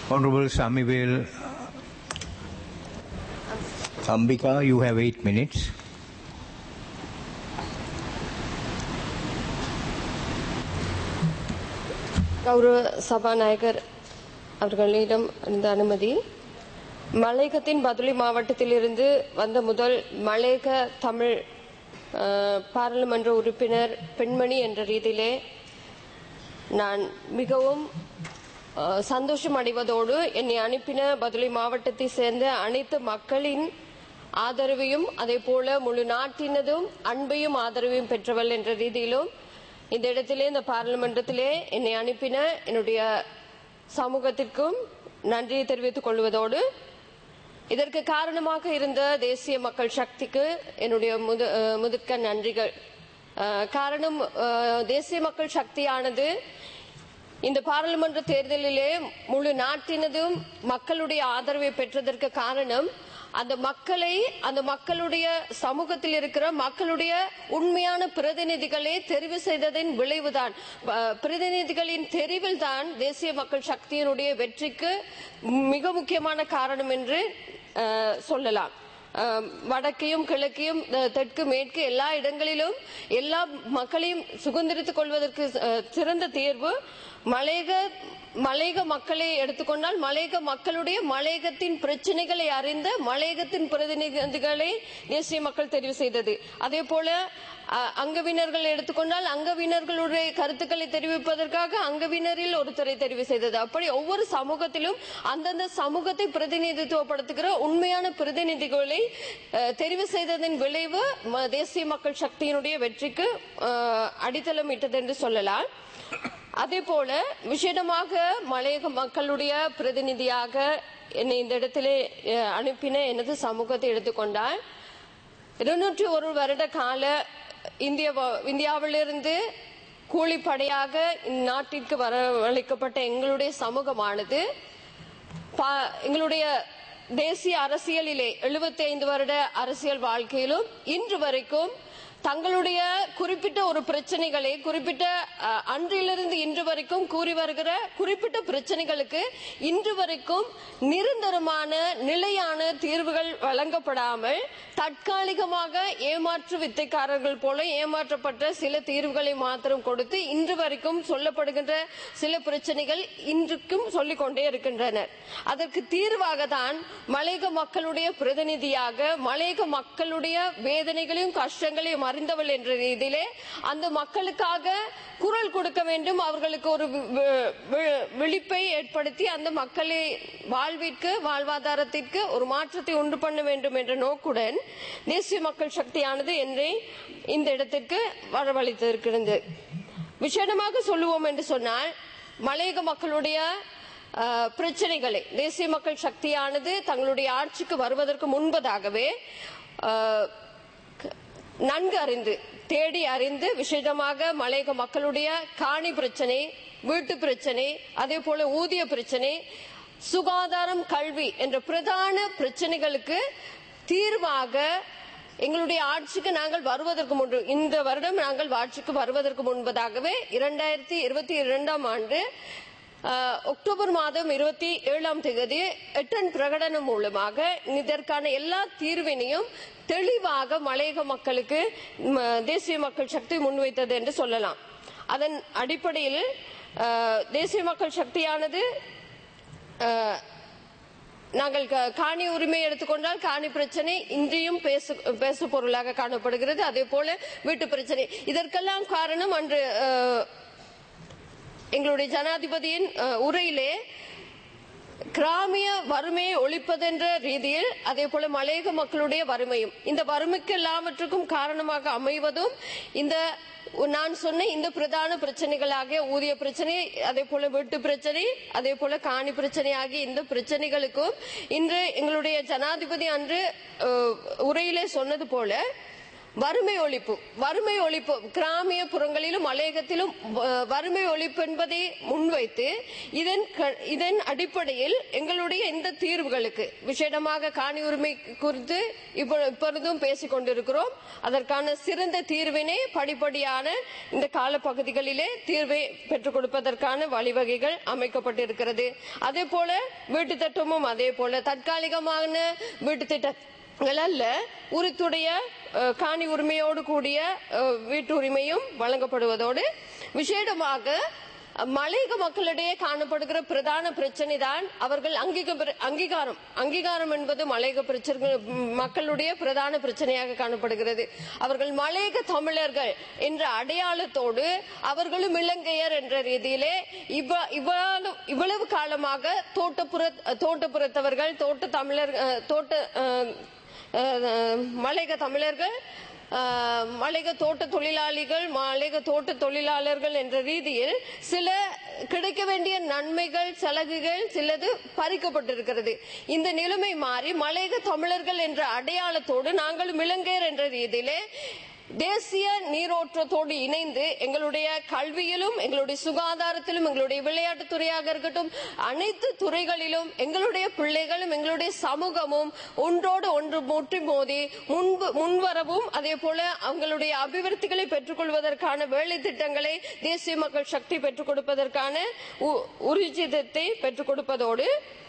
Honorable Samivel Ambika, you have eight minutes. கௌரவ சபாநாயகர் அவர்களிடம் இருந்த அனுமதி மலையகத்தின் பதுளை மாவட்டத்திலிருந்து வந்த முதல் மலையக தமிழ் அஹ், பாராளுமன்ற உறுப்பினர் பெண்மணி என்ற ரீதியிலே நான் மிகவும் அஹ், சந்தோஷம் அடைவதோடு என்னை அனுப்பின பதுளை மாவட்டத்தை சேர்ந்த அனைத்து மக்களின் ஆதரவையும் அதே போல முழு நாட்டினதும் அன்பையும் ஆதரவையும் பெற்றவள் என்ற ரீதியிலும் இந்த இடத்திலே இந்த பாராளுமன்றத்திலே என்னை அனுப்பின என்னுடைய சமூகத்திற்கும் நன்றியை தெரிவித்துக் கொள்வதோடு இதற்கு காரணமாக இருந்த தேசிய மக்கள் சக்திக்கு என்னுடைய முது அஹ் முதுக்க நன்றிகள் அஹ் காரணம் அஹ் தேசிய மக்கள் சக்தியானது இந்த பாராளுமன்ற தேர்தலிலே முழு நாட்டினதும் மக்களுடைய ஆதரவை பெற்றதற்கு காரணம் அந்த மக்களை அந்த மக்களுடைய சமூகத்தில் இருக்கிற மக்களுடைய உண்மையான பிரதிநிதிகளை தெரிவு செய்ததின் விளைவுதான் அஹ் பிரதிநிதிகளின் தெரிவில் தான் தேசிய மக்கள் சக்தியினுடைய வெற்றிக்கு மிக முக்கியமான காரணம் என்று அஹ், சொல்லலாம் அஹ், வடக்கையும் கிழக்கையும் அஹ், தெற்கு மேற்கு எல்லா இடங்களிலும் எல்லா மக்களையும் சுதந்திரித்துக் கொள்வதற்கு அஹ், சிறந்த தீர்வு மலையக மலையக மக்களை எடுத்துக்கொண்டால் மலையக மக்களுடைய மலையகத்தின் பிரச்சனைகளை அறிந்த மலையகத்தின் பிரதிநிதிகளை தேசிய மக்கள் தெரிவு செய்தது அதே போல அஹ், அங்கவினர்கள் எடுத்துக்கொண்டால் அங்கவினர்களுடைய கருத்துக்களை தெரிவிப்பதற்காக அங்கவினரில் ஒருத்தரை தெரிவு செய்தது அப்படி ஒவ்வொரு சமூகத்திலும் அந்தந்த சமூகத்தை பிரதிநிதித்துவப்படுத்துகிற உண்மையான பிரதிநிதிகளை அஹ், தெரிவு செய்ததன் விளைவு ம- தேசிய மக்கள் சக்தியினுடைய வெற்றிக்கு அஹ், அடித்தளம் இட்டது என்று சொல்லலாம் அதே போல விசேடமாக மலையக மக்களுடைய பிரதிநிதியாக என்னை இந்த இடத்திலே அஹ், அனுப்பின எனது சமூகத்தை எடுத்துக்கொண்டால் இருநூற்றி ஒரு வருட கால இந்திய இந்தியாவிலிருந்து கூலிப்படையாக இந்நாட்டிற்கு வரவழைக்கப்பட்ட எங்களுடைய சமூகமானது பா- எங்களுடைய தேசிய அரசியலிலே 75 வருட அரசியல் வாழ்க்கையிலும் இன்று வரைக்கும் தங்களுடைய குறிப்பிட்ட ஒரு பிரச்சனைகளை குறிப்பிட்ட அஹ், அன்றிலிருந்து இன்று வரைக்கும் கூறி வருகிற குறிப்பிட்ட பிரச்சனைகளுக்கு இன்று வரைக்கும் நிரந்தரமான நிலையான தீர்வுகள் வழங்கப்படாமல் தற்காலிகமாக ஏமாற்று வித்தைக்காரர்கள் போல ஏமாற்றப்பட்ட சில தீர்வுகளை மாத்திரம் கொடுத்து இன்று வரைக்கும் சொல்லப்படுகின்ற சில பிரச்சனைகள் இன்றுக்கும் சொல்லிக் கொண்டே இருக்கின்றனர் அதற்கு தீர்வாக தான் மலையக மக்களுடைய பிரதிநிதியாக மலையக மக்களுடைய வேதனைகளையும் கஷ்டங்களையும் அறிந்தவள் என்ற ரீதியிலே அந்த மக்களுக்காக குரல் கொடுக்க வேண்டும் அவர்களுக்கு ஒரு வி- வி- வி- விழிப்பை ஏற்படுத்தி அந்த மக்களை வாழ்விற்கு வாழ்வாதாரத்திற்கு ஒரு மாற்றத்தை உண்டு பண்ண வேண்டும் என்ற நோக்குடன் தேசிய மக்கள் சக்தியானது என்னை இந்த இடத்திற்கு வரவழைத்திருக்கிறது விசேடமாக சொல்லுவோம் என்று சொன்னால் மலையக மக்களுடைய அஹ், பிரச்சனைகளை தேசிய மக்கள் சக்தியானது தங்களுடைய ஆட்சிக்கு வருவதற்கு முன்பதாகவே அஹ், க- நன்கு அறிந்து தேடி அறிந்து விசேடமாக மலையக மக்களுடைய காணி பிரச்சனை வீட்டு பிரச்சனை அதே போல ஊதிய பிரச்சனை சுகாதாரம் கல்வி என்ற பிரதான பிரச்சனைகளுக்கு தீர்வாக எங்களுடைய ஆட்சிக்கு நாங்கள் வருவதற்கு முன்பு இந்த வருடம் நாங்கள் ஆட்சிக்கு வருவதற்கு முன்பதாகவே இரண்டாயிரத்தி இருபத்தி இரண்டாம் ஆண்டு அஹ், அக்டோபர் மாதம் இருபத்தி ஏழாம் தேதி எட்டன் பிரகடனம் மூலமாக இதற்கான எல்லா தீர்வினையும் தெளிவாக மலையக மக்களுக்கு ம, தேசிய மக்கள் சக்தி முன்வைத்தது என்று சொல்லலாம் அதன் அடிப்படையில் அஹ், தேசிய மக்கள் சக்தியானது அஹ், நாங்கள் க- காணி உரிமை எடுத்துக்கொண்டால் காணி பிரச்சனை இன்றையும் பேசு பேசு பொருளாக காணப்படுகிறது அதே போல வீட்டு பிரச்சனை இதற்கெல்லாம் காரணம் அன்று அஹ், எங்களுடைய ஜனாதிபதியின் அஹ், உரையிலே கிராமிய வறுமையை ஒழிப்பதென்ற ரீதியில் அதே போல மலையக மக்களுடைய வறுமையும் இந்த வறுமைக்கு எல்லாவற்றுக்கும் காரணமாக அமைவதும் இந்த நான் சொன்ன இந்த பிரதான பிரச்சனைகளாகிய ஊதிய பிரச்சனை அதே போல வீட்டு பிரச்சனை அதே போல காணி பிரச்சனை ஆகிய இந்த பிரச்சனைகளுக்கும் இன்று எங்களுடைய ஜனாதிபதி அன்று அஹ், உரையிலே சொன்னது போல வறுமை ஒழிப்பு வறுமை ஒழிப்பு கிராமிய புறங்களிலும் மலையகத்திலும் வ- வறுமை ஒழிப்பு என்பதை முன்வைத்து இதன் க- இதன் அடிப்படையில் எங்களுடைய இந்த தீர்வுகளுக்கு விசேடமாக காணி உரிமை குறித்து இப்போ- இப்பொழுதும் பேசிக் கொண்டிருக்கிறோம் அதற்கான சிறந்த தீர்வினை படிப்படியான இந்த காலப்பகுதிகளிலே தீர்வை பெற்றுக் கொடுப்பதற்கான வழிவகைகள் அமைக்கப்பட்டிருக்கிறது அதே போல வீட்டு திட்டமும் அதே போல தற்காலிகமான வீட்டு திட்டங்கள் அல்ல உரித்துடைய அஹ், காணி உரிமையோடு கூடிய அஹ், வீட்டு உரிமையும் வழங்கப்படுவதோடு விசேடமாக மலையக மக்களிடையே காணப்படுகிற பிரதான பிரச்சனை தான் அவர்கள் அங்கீக- அங்கீகாரம் அங்கீகாரம் என்பது மலையக பிரச்சனை மக்களுடைய பிரதான பிரச்சனையாக காணப்படுகிறது அவர்கள் மலையக தமிழர்கள் என்ற அடையாளத்தோடு அவர்களும் இலங்கையர் என்ற ரீதியிலே இவ்வ- இவ்வளவு இவ்வளவு காலமாக தோட்டப்புற தோட்டப்புறத்தவர்கள் தோட்ட தமிழர் அஹ், தோட்ட அஹ், அஹ், மலையக தமிழர்கள் அஹ், மலையக தோட்ட தொழிலாளிகள் மலையக தோட்ட தொழிலாளர்கள் என்ற ரீதியில் சில கிடைக்க வேண்டிய நன்மைகள் சலுகைகள் சிலது பறிக்கப்பட்டிருக்கிறது இந்த நிலைமை மாறி மலையக தமிழர்கள் என்ற அடையாளத்தோடு நாங்களும் இலங்கையர் என்ற ரீதியிலே தேசிய நீரோட்டத்தோடு இணைந்து எங்களுடைய கல்வியிலும் எங்களுடைய சுகாதாரத்திலும் எங்களுடைய விளையாட்டுத் துறையாக இருக்கட்டும் அனைத்து துறைகளிலும் எங்களுடைய பிள்ளைகளும் எங்களுடைய சமூகமும் ஒன்றோடு ஒன்று முற்றி மோதி முன்பு முன்வரவும் அதே போல அவங்களுடைய அபிவிருத்திகளை பெற்றுக்கொள்வதற்கான வேலை திட்டங்களை தேசிய மக்கள் சக்தி பெற்றுக் கொடுப்பதற்கான உ- உறுதிதத்தை பெற்றுக் கொடுப்பதோடு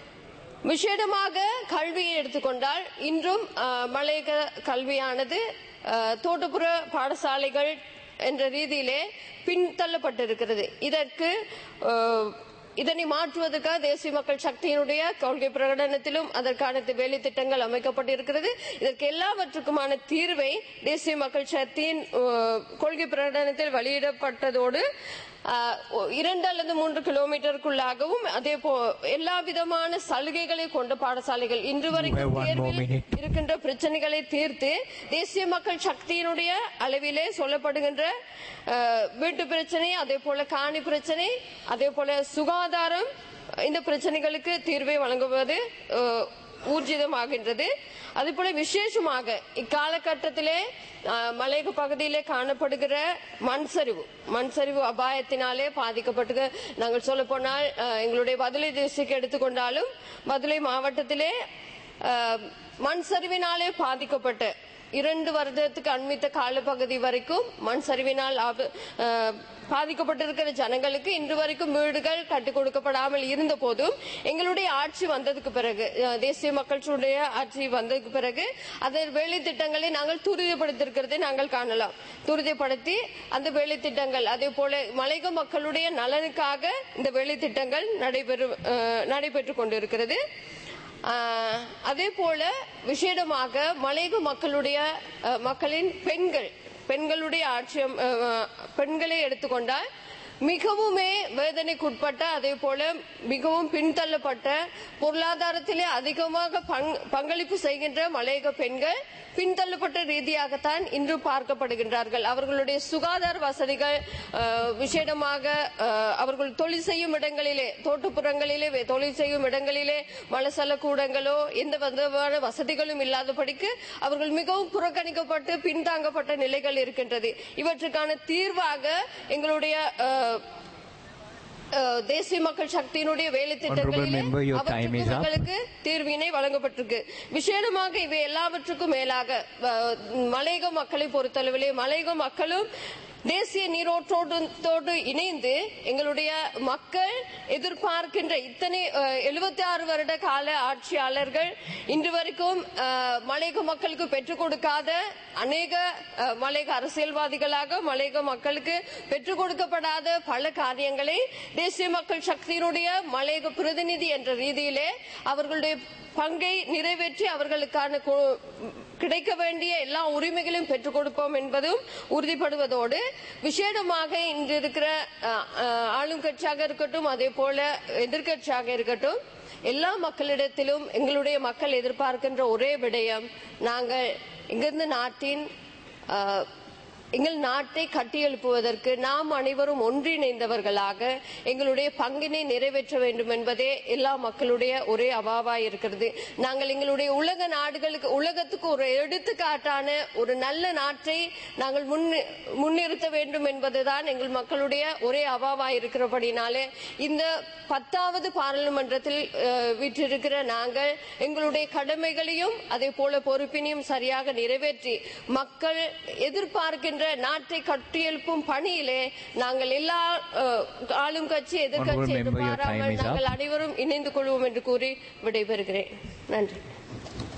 விசேடமாக கல்வியை எடுத்துக்கொண்டால் இன்றும் அஹ், மலையக கல்வியானது அஹ், தோட்டப்புற பாடசாலைகள் என்ற ரீதியிலே பின்தள்ளப்பட்டிருக்கிறது இதற்கு அஹ், இதனை மாற்றுவதற்காக தேசிய மக்கள் சக்தியினுடைய கொள்கை பிரகடனத்திலும் அதற்கான வேலை திட்டங்கள் அமைக்கப்பட்டிருக்கிறது இதற்கு எல்லாவற்றுக்குமான தீர்வை தேசிய மக்கள் சக்தியின் அஹ், கொள்கை பிரகடனத்தில் வெளியிடப்பட்டதோடு அஹ், இரண்டு அல்லது மூன்று கிலோமீட்டருக்குள்ளாகவும் அதே போ எல்லா விதமான சலுகைகளை கொண்ட பாடசாலைகள் இன்று வரைக்கும் have one more தேர்வில் minute. இருக்கின்ற பிரச்சனைகளை தீர்த்து தேசிய மக்கள் சக்தியினுடைய அளவிலே சொல்லப்படுகின்ற அஹ், வீட்டு பிரச்சனை அதே போல காணி பிரச்சனை அதே போல சுகாதாரம் இந்த பிரச்சனைகளுக்கு தீர்வை வழங்குவது அஹ், ஊர்ஜிதமாகின்றது அதுபோல விசேஷமாக இக்காலகட்டத்திலே அஹ், மலையக பகுதியிலே காணப்படுகிற மண் சரிவு மண் சரிவு அபாயத்தினாலே பாதிக்கப்பட்டு நாங்கள் சொல்ல போனால் எங்களுடைய பதுளை டிஸ்ட்ரிக்ட் எடுத்துக்கொண்டாலும் பதுளை மாவட்டத்திலே அஹ், மண் சரிவினாலே பாதிக்கப்பட்ட இரண்டு வருடத்துக்கு அண்மித்த காலப்பகுதி வரைக்கும் மண் சரிவினால் ஆப- அஹ், பாதிக்கப்பட்டிருக்கிற ஜனங்களுக்கு இன்று வரைக்கும் வீடுகள் கட்டிக் கொடுக்கப்படாமல் இருந்த போதும் எங்களுடைய ஆட்சி வந்ததுக்கு பிறகு அஹ், தேசிய மக்களுடைய ஆட்சி வந்ததுக்கு பிறகு அதன் வேலை திட்டங்களை நாங்கள் துரிதப்படுத்தியிருக்கிறதை நாங்கள் காணலாம் துரிதப்படுத்தி அந்த வேலை திட்டங்கள் அதே போல மலையக மக்களுடைய நலனுக்காக இந்த வேலை திட்டங்கள் நடைபெறு அஹ், நடைபெற்றுக் கொண்டிருக்கிறது ஆஹ், அதே போல விசேடமாக மலையக மக்களுடைய அஹ், மக்களின் பெண்கள் பெண்களுடைய ஆட்சியம் அஹ், பெண்களை எடுத்துக்கொண்டால் மிகவுமே வேதனைக்குட்பட்ட அதே போல மிகவும் பின்தள்ளப்பட்ட பொருளாதாரத்திலே அதிகமாக பங்- பங்களிப்பு செய்கின்ற மலையக பெண்கள் பின்தள்ளப்பட்ட ரீதியாகத்தான் இன்று பார்க்கப்படுகின்றார்கள் அவர்களுடைய சுகாதார வசதிகள் அஹ், விசேடமாக அஹ், அவர்கள் தொழில் செய்யும் இடங்களிலே தோட்டப்புறங்களிலே வே- தொழில் செய்யும் இடங்களிலே மலசல கூடங்களோ எந்த விதமான வசதிகளும் இல்லாதபடிக்கு அவர்கள் மிகவும் புறக்கணிக்கப்பட்டு பின்தாங்கப்பட்ட நிலைகள் இருக்கின்றது இவற்றுக்கான தீர்வாக எங்களுடைய அஹ், அஹ், தேசிய மக்கள் சக்தியினுடைய வேலை திட்டங்களிலே member, your time is up. அவற்றுக்கு தீர்வினை வழங்கப்பட்டிருக்கு விசேடமாக இவை எல்லாவற்றுக்கும் மேலாக அஹ், மலையக மக்களை பொறுத்தளவிலே மலையக மக்களும் தேசிய நீரோட்டோடு தோடு இணைந்து எங்களுடைய மக்கள் எதிர்பார்க்கின்ற இத்தனை எழுபத்தி ஆறு வருட கால ஆட்சியாளர்கள் இன்று வரைக்கும் அஹ், மலையக மக்களுக்கு பெற்றுக் கொடுக்காத அநேக அஹ், மலையக அரசியல்வாதிகளாக மலையக மக்களுக்கு பெற்றுக் கொடுக்கப்படாத பல காரியங்களை தேசிய மக்கள் சக்தியினுடைய மலையக பிரதிநிதி என்ற ரீதியிலே அவர்களுடைய பங்கை நிறைவேற்றி அவர்களுக்கான கு- கிடைக்க வேண்டிய எல்லா உரிமைகளையும் பெற்றுக் கொடுப்போம் என்பதும் உறுதிப்படுவதோடு விசேடமாக இன்று இருக்கிற அஹ், அஹ், ஆளும் கட்சியாக இருக்கட்டும் அதே போல எதிர்க்கட்சியாக இருக்கட்டும் எல்லா மக்களிடத்திலும் எங்களுடைய மக்கள் எதிர்பார்க்கின்ற ஒரே விடயம் நாங்கள் இங்கிருந்து நாட்டின் அஹ், எங்கள் நாட்டை கட்டியெழுப்புவதற்கு நாம் அனைவரும் ஒன்றிணைந்தவர்களாக எங்களுடைய பங்கினை நிறைவேற்ற வேண்டும் என்பதே எல்லா மக்களுடைய ஒரே அவாவாய் இருக்கிறது நாங்கள் எங்களுடைய உலக நாடுகளுக்கு உலகத்துக்கு ஒரு எடுத்துக்காட்டான ஒரு நல்ல நாட்டை நாங்கள் முன்னி- முன்னிறுத்த வேண்டும் என்பதுதான் எங்கள் மக்களுடைய ஒரே அவாவாய் இருக்கிறபடினாலே இந்த பத்தாவது பாராளுமன்றத்தில் அஹ், வீற்றிருக்கிற நாங்கள் எங்களுடைய கடமைகளையும் அதே போல பொறுப்பினையும் சரியாக நிறைவேற்றி மக்கள் எதிர்பார்க்கின்ற நாட்டை கட்டியெழுப்பும் பணியிலே நாங்கள் எல்லா அஹ், ஆளும் கட்சி எதிர்கட்சி Honourable member, your time எதிர்பாராமல் is up. நாங்கள் அனைவரும் இணைந்து கொள்வோம் என்று கூறி விடைபெறுகிறேன் நன்றி